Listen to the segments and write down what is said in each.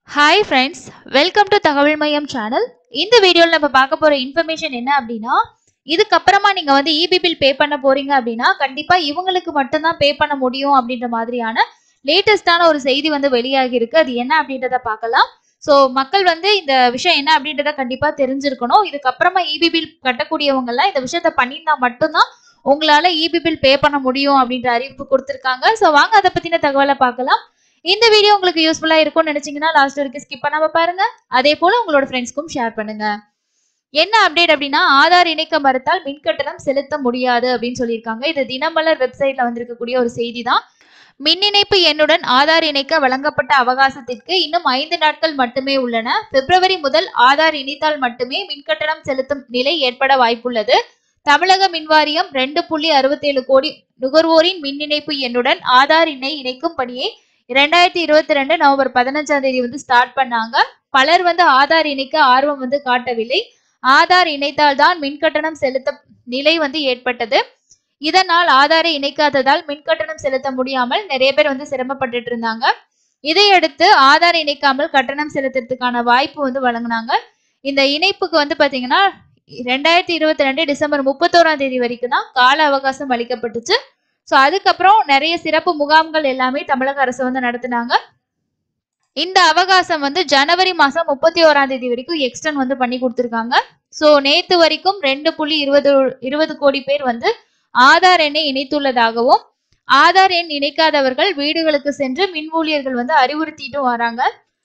hi friends welcome to தகவல் மையம் channel இந்த வீடியோவில் நம்ம பார்க்க போகிற இன்ஃபர்மேஷன் என்ன அப்படின்னா இதுக்கப்புறமா நீங்கள் வந்து இபி பில் பே பண்ண போறீங்க அப்படின்னா கண்டிப்பாக இவங்களுக்கு மட்டும்தான் பே பண்ண முடியும் அப்படின்ற மாதிரியான லேட்டஸ்டான ஒரு செய்தி வந்து வெளியாகி இருக்கு அது என்ன அப்படின்றத பார்க்கலாம் ஸோ மக்கள் வந்து இந்த விஷயம் என்ன அப்படின்றத கண்டிப்பாக தெரிஞ்சிருக்கணும் இதுக்கப்புறமா இபி பில் கட்டக்கூடியவங்கலாம் இந்த விஷயத்த பண்ணியிருந்தா மட்டும்தான் உங்களால இபி பில் பே பண்ண முடியும் அப்படின்ற அறிவிப்பு கொடுத்துருக்காங்க ஸோ வாங்க அதை பற்றின தகவலை பார்க்கலாம் இந்த வீடியோ உங்களுக்கு யூஸ்ஃபுல்லா இருக்கும்னு நினைச்சீங்கன்னா லாஸ்ட் வரைக்கும் ஸ்கிப் பண்ணாம பாருங்க அதே போல உங்களோட ஃப்ரெண்ட்ஸ்க்கும் ஷேர் பண்ணுங்க என்ன அப்டேட் அப்படின்னா ஆதார் இணைக்க மறுத்தால் மின்கட்டணம் செலுத்த முடியாது அப்படின்னு சொல்லியிருக்காங்க இது தினமலர் வெப்சைட்ல வந்திருக்கக்கூடிய ஒரு செய்தி தான் மின் இணைப்பு எண்ணுடன் ஆதார் இணைக்க வழங்கப்பட்ட அவகாசத்திற்கு இன்னும் ஐந்து நாட்கள் மட்டுமே உள்ளன பிப்ரவரி முதல் ஆதார் இணைத்தால் மட்டுமே மின்கட்டணம் செலுத்தும் நிலை ஏற்பட வாய்ப்புள்ளது தமிழக மின்வாரியம் ரெண்டு புள்ளி அறுபத்தேழு கோடி நுகர்வோரின் மின் இணைப்பு எண்ணுடன் ஆதார் எண்ணை இணைக்கும் பணியை ரெண்டாயிரத்தி இருபத்தி ரெண்டு நவம்பர் பதினஞ்சாம் தேதி வந்து ஸ்டார்ட் பண்ணாங்க பலர் வந்து ஆதார் இணைக்க ஆர்வம் வந்து காட்டவில்லை ஆதார் இணைத்தால் தான் மின்கட்டணம் செலுத்த நிலை வந்து ஏற்பட்டது இதனால் ஆதாரை இணைக்காததால் மின்கட்டணம் செலுத்த முடியாமல் நிறைய பேர் வந்து சிரமப்பட்டுட்டு இருந்தாங்க இதையடுத்து ஆதார் இணைக்காமல் கட்டணம் செலுத்துறதுக்கான வாய்ப்பு வந்து வழங்கினாங்க இந்த இணைப்புக்கு வந்து பாத்தீங்கன்னா ரெண்டாயிரத்தி இருபத்தி ரெண்டு டிசம்பர் முப்பத்தோராம் தேதி வரைக்கும் தான் கால அவகாசம் அளிக்கப்பட்டுச்சு ஸோ அதுக்கப்புறம் நிறைய சிறப்பு முகாம்கள் எல்லாமே தமிழக அரசு வந்து நடத்தினாங்க இந்த அவகாசம் வந்து ஜனவரி மாசம் முப்பத்தி ஓராம் தேதி வரைக்கும் எக்ஸ்டன் வந்து பண்ணி கொடுத்துருக்காங்க ஸோ நேத்து வரைக்கும் ரெண்டு புள்ளி இருபது இருபது கோடி பேர் வந்து ஆதார் எண்ணை இணைத்துள்ளதாகவும் ஆதார் எண் இணைக்காதவர்கள் வீடுகளுக்கு சென்று மின் ஊழியர்கள் வந்து அறிவுறுத்திட்டு வராங்க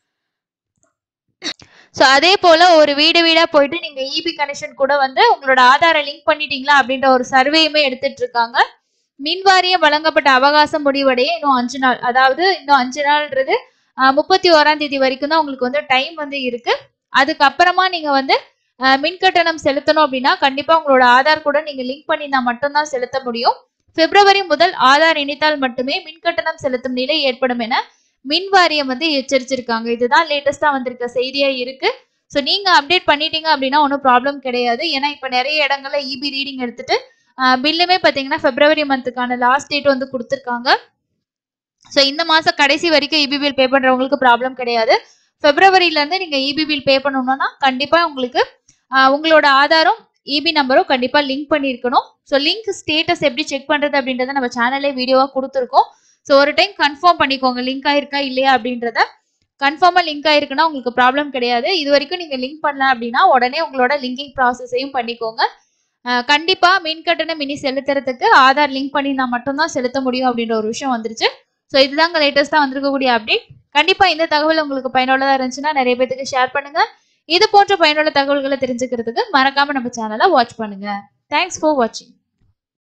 ஸோ அதே போல ஒரு வீடு வீடா போயிட்டு நீங்க இபி கனெக்ஷன் கூட வந்து உங்களோட ஆதாரை லிங்க் பண்ணிட்டீங்களா அப்படின்ற ஒரு சர்வேயுமே எடுத்துட்டு இருக்காங்க மின்வாரியம் வழங்கப்பட்ட அவகாசம் முடிவடைய இன்னும் அஞ்சு நாள் அதாவது இன்னும் அஞ்சு நாள்ன்றது முப்பத்தி ஓராம் தேதி வரைக்கும் தான் உங்களுக்கு வந்து டைம் வந்து இருக்கு அதுக்கப்புறமா நீங்க வந்து மின் கட்டணம் செலுத்தணும் அப்படின்னா கண்டிப்பா உங்களோட ஆதார் கூட நீங்க லிங்க் பண்ணினா மட்டும்தான் செலுத்த முடியும் பிப்ரவரி முதல் ஆதார் இணைத்தால் மட்டுமே மின் கட்டணம் செலுத்தும் நிலை ஏற்படும் என மின் வாரியம் வந்து எச்சரிச்சிருக்காங்க இதுதான் லேட்டஸ்டா வந்திருக்க செய்தியா இருக்கு ஸோ நீங்க அப்டேட் பண்ணிட்டீங்க அப்படின்னா ஒன்றும் ப்ராப்ளம் கிடையாது ஏன்னா இப்போ நிறைய இடங்கள்ல இபி ரீடிங் எடுத்துட்டு பில்லுமே பார்த்தீங்கன்னா பிப்ரவரி மந்த்துக்கான லாஸ்ட் டேட் வந்து கொடுத்துருக்காங்க ஸோ இந்த மாதம் கடைசி வரைக்கும் இபி பில் பே பண்ணுறவங்களுக்கு ப்ராப்ளம் கிடையாது பிப்ரவரியிலேருந்து நீங்கள் இபி பில் பே பண்ணணும்னா கண்டிப்பாக உங்களுக்கு உங்களோட ஆதாரம் இபி நம்பரும் கண்டிப்பாக லிங்க் பண்ணியிருக்கணும் ஸோ லிங்க் ஸ்டேட்டஸ் எப்படி செக் பண்ணுறது அப்படின்றத நம்ம சேனல்லே வீடியோவாக கொடுத்துருக்கோம் ஸோ ஒரு டைம் கன்ஃபார்ம் பண்ணிக்கோங்க லிங்க் ஆயிருக்கா இல்லையா அப்படின்றத கன்ஃபார்மாக லிங்க் ஆயிருக்குன்னா உங்களுக்கு ப்ராப்ளம் கிடையாது இது வரைக்கும் நீங்கள் லிங்க் பண்ணல அப்படின்னா உடனே உங்களோட லிங்கிங் ப்ராசஸையும் பண்ணிக்கோங்க கண்டிப்பா மின் கட்டணம் இனி செலுத்துறதுக்கு ஆதார் லிங்க் பண்ணினா மட்டும்தான் செலுத்த முடியும் அப்படின்ற ஒரு விஷயம் வந்துருச்சு ஸோ இதுதாங்க லேட்டஸ்டா வந்திருக்கக்கூடிய அப்டேட் கண்டிப்பா இந்த தகவல் உங்களுக்கு பயனுள்ளதா இருந்துச்சுன்னா நிறைய பேருக்கு ஷேர் பண்ணுங்க இது போன்ற பயனுள்ள தகவல்களை தெரிஞ்சுக்கிறதுக்கு மறக்காம நம்ம சேனலை வாட்ச் பண்ணுங்க தேங்க்ஸ் ஃபார் வாட்சிங்